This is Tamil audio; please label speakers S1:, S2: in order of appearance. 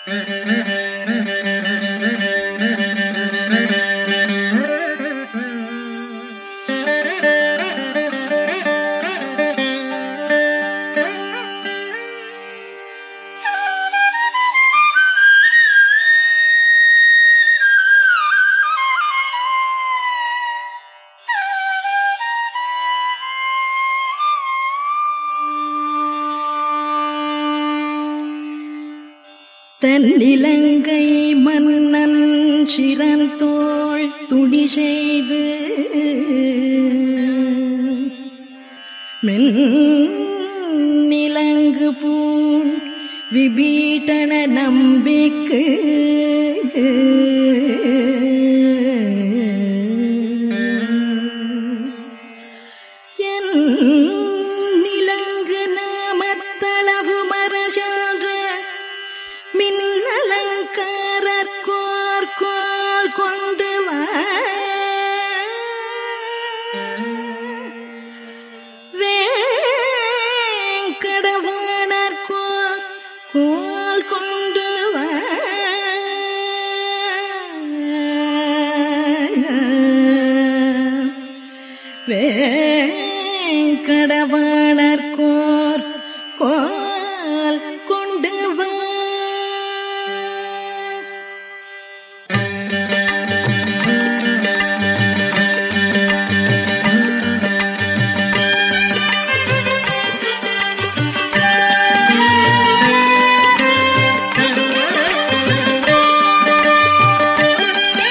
S1: தன்னிலங்கை மன்னன் சிறந்தோள் துடி செய்து மென்னிலங்கு பூண் விபீட்டன நம்பிக்கு என் நிலங்கு நாமத்தளவு மரசான்ற மின்னலங்காரற்கோர் கோல் கொண்டு வா வேங்கடவானற்கோர் கோல் கொண்டு வா வேங்கடவா